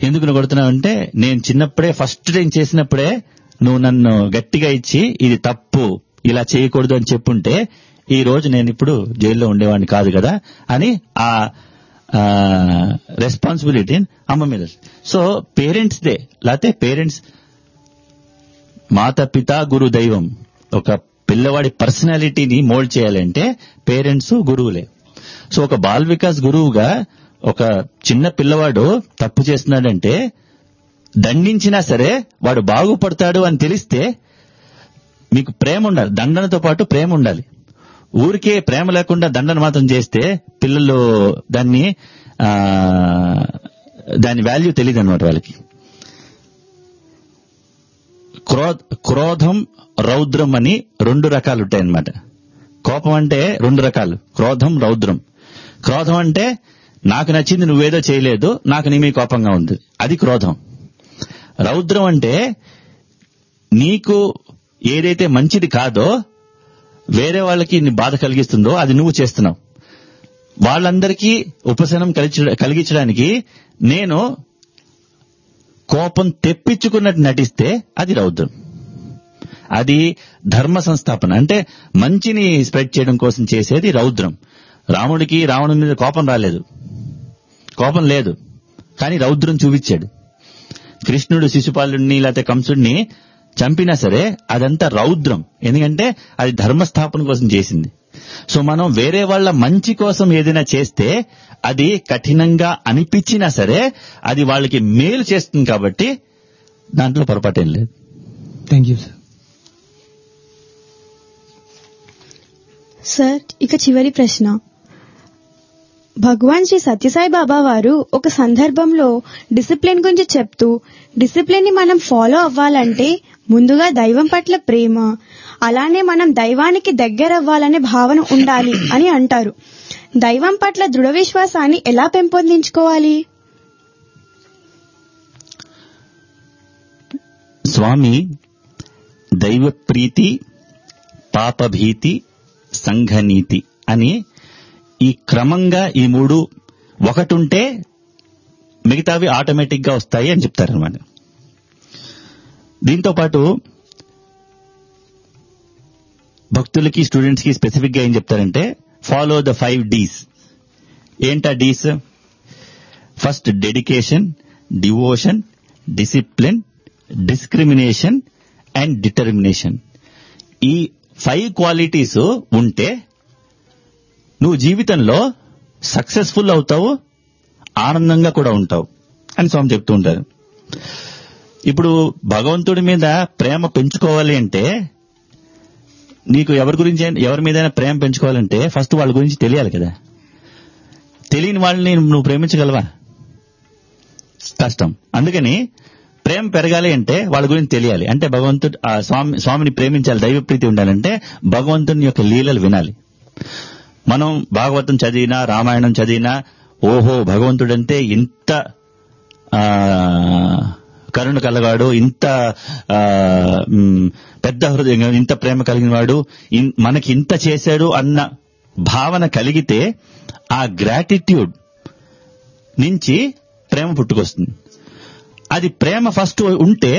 ఎందుకు నువ్వు కొడుతున్నావు అంటే నేను చిన్నప్పుడే ఫస్ట్ టైం చేసినప్పుడే నువ్వు నన్ను గట్టిగా ఇచ్చి ఇది తప్పు ఇలా చేయకూడదు అని చెప్పుంటే ఈ రోజు నేను ఇప్పుడు జైల్లో ఉండేవాడిని కాదు కదా అని ఆ రెస్పాన్సిబిలిటీ అమ్మ మీద సో పేరెంట్స్ దే లేకపోతే పేరెంట్స్ మాత పిత గురు దైవం ఒక పిల్లవాడి పర్సనాలిటీని మోల్డ్ చేయాలంటే పేరెంట్స్ గురువులే సో ఒక బాల్ వికాస్ గురువుగా ఒక చిన్న పిల్లవాడు తప్పు చేస్తున్నాడంటే దండించినా సరే వాడు బాగుపడతాడు అని తెలిస్తే మీకు ప్రేమ ఉండాలి దండనతో పాటు ప్రేమ ఉండాలి ఊరికే ప్రేమ లేకుండా దండన మాత్రం చేస్తే పిల్లలు దాన్ని ఆ, దాని వాల్యూ తెలియదు అనమాట వాళ్ళకి క్రో క్రోధం రౌద్రం అని రెండు రకాలు ఉంటాయన్నమాట కోపం అంటే రెండు రకాలు క్రోధం రౌద్రం క్రోధం అంటే నాకు నచ్చింది నువ్వేదో చేయలేదు నాకు నీ మీద కోపంగా ఉంది అది క్రోధం రౌద్రం అంటే నీకు ఏదైతే మంచిది కాదో వేరే వాళ్ళకి నీ బాధ కలిగిస్తుందో అది నువ్వు చేస్తున్నావు వాళ్ళందరికీ ఉపశమనం కలిగించ- కలిగించడానికి నేను కోపం తెప్పించుకున్నట్టు నటిస్తే అది రౌద్రం అది ధర్మ సంస్థాపన అంటే మంచిని స్ప్రెడ్ చేయడం కోసం చేసేది రౌద్రం రాముడికి రావణుడి మీద కోపం రాలేదు కోపం లేదు కానీ రౌద్రం చూపించాడు కృష్ణుడు శిశుపాలుడిని లేకపోతే కంసుడిని చంపినా సరే అదంతా రౌద్రం ఎందుకంటే అది ధర్మస్థాపన కోసం చేసింది సో మనం వేరే వాళ్ళ మంచి కోసం ఏదైనా చేస్తే అది కఠినంగా అనిపించినా సరే అది వాళ్ళకి మేలు చేస్తుంది కాబట్టి దాంట్లో పొరపాటేం లేదు థ్యాంక్ యూ సార్ సార్ ఇక చివరి ప్రశ్న భగవాన్ శ్రీ సత్యసాయి బాబా వారు ఒక సందర్భంలో డిసిప్లిన్ గురించి చెప్తూ డిసిప్లిన్ ని మనం ఫాలో అవ్వాలంటే ముందుగా దైవం పట్ల ప్రేమ అలానే మనం దైవానికి దగ్గర అవ్వాలనే భావన ఉండాలి అని అంటారు దైవం పట్ల దృఢ విశ్వాసాన్ని ఎలా పెంపొందించుకోవాలి స్వామి దైవ ప్రీతి పాపభీతి సంఘనీతి అని ఈ క్రమంగా ఈ మూడు ఒకటుంటే మిగతావి ఆటోమేటిక్ గా వస్తాయి అని చెప్తారనమాట దీంతో పాటు భక్తులకి స్టూడెంట్స్ కి స్పెసిఫిక్ గా ఏం చెప్తారంటే ఫాలో ద ఫైవ్ డీస్ ఏంటా Ds first dedication devotion discipline discrimination and determination ఈ ఫైవ్ క్వాలిటీస్ ఉంటే నువ్వు జీవితంలో సక్సెస్ఫుల్ అవుతావు ఆనందంగా కూడా ఉంటావు అని స్వామి చెప్తూ ఉంటారు ఇప్పుడు భగవంతుడి మీద ప్రేమ పెంచుకోవాలి అంటే నీకు ఎవరి గురించి ఎవరి మీదైనా ప్రేమ పెంచుకోవాలంటే ఫస్ట్ వాళ్ళ గురించి తెలియాలి కదా తెలియని వాళ్ళని నువ్వు ప్రేమించగలవా కష్టం అందుకని ప్రేమ పెరగాలి అంటే వాళ్ళ గురించి తెలియాలి అంటే భగవంతుడు ఆ స్వామి స్వామిని ప్రేమించాలి దైవ ప్రీతి ఉండాలంటే భగవంతుని యొక్క లీలలు వినాలి మనం భాగవతం చదివినా రామాయణం చదివినా ఓహో భగవంతుడంటే ఇంత ఆ, కరుణ కలగాడు ఇంత ఆ, మ్, పెద్ద హృదయం ఇంత ప్రేమ కలిగిన వాడు ఇన్- మనకి ఇంత చేశాడు అన్న భావన కలిగితే ఆ గ్రాటిట్యూడ్ నుంచి ప్రేమ పుట్టుకొస్తుంది అది ప్రేమ ఫస్ట్ ఉంటే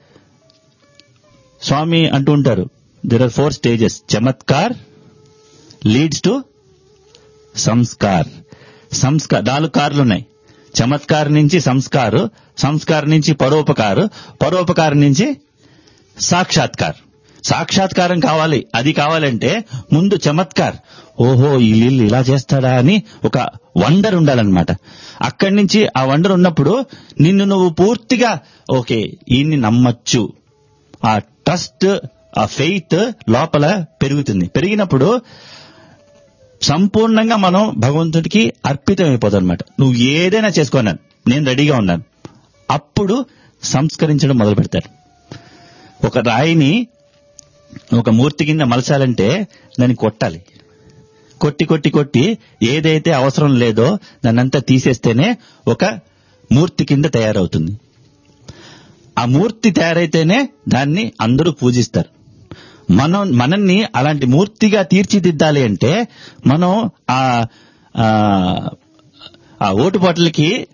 స్వామి అంటూ ఉంటారు దెర్ ఆర్ ఫోర్ స్టేజెస్ చమత్కార్ లీడ్స్ టు సంస్కార్ సంస్కార్ నాలుగు కార్లు ఉన్నాయి చమత్కార్ నుంచి సంస్కారు సంస్కారం నుంచి పరోపకారు పరోపకారం నుంచి సాక్షాత్కార్ సాక్షాత్కారం కావాలి అది కావాలంటే ముందు చమత్కార్ ఓహో ఈ లీళ్ళు ఇలా చేస్తాడా అని ఒక వండర్ ఉండాలన్నమాట అక్కడి నుంచి ఆ వండర్ ఉన్నప్పుడు నిన్ను నువ్వు పూర్తిగా ఓకే ఈయన్ని నమ్మచ్చు ఆ ట్రస్ట్ ఆ ఫెయిత్ లోపల పెరుగుతుంది పెరిగినప్పుడు సంపూర్ణంగా మనం భగవంతుడికి అర్పితం అయిపోతాం అనమాట నువ్వు ఏదైనా చేసుకోన్నాను నేను రెడీగా ఉన్నాను అప్పుడు సంస్కరించడం మొదలు పెడతారు ఒక రాయిని ఒక మూర్తి కింద మలచాలంటే దాన్ని కొట్టాలి కొట్టి కొట్టి కొట్టి ఏదైతే అవసరం లేదో దాన్నంతా తీసేస్తేనే ఒక మూర్తి కింద తయారవుతుంది ఆ మూర్తి తయారైతేనే దాన్ని అందరూ పూజిస్తారు మనం మనల్ని అలాంటి మూర్తిగా తీర్చిదిద్దాలి అంటే మనం ఆ ఆ, ఆ ఓటు బాటలకి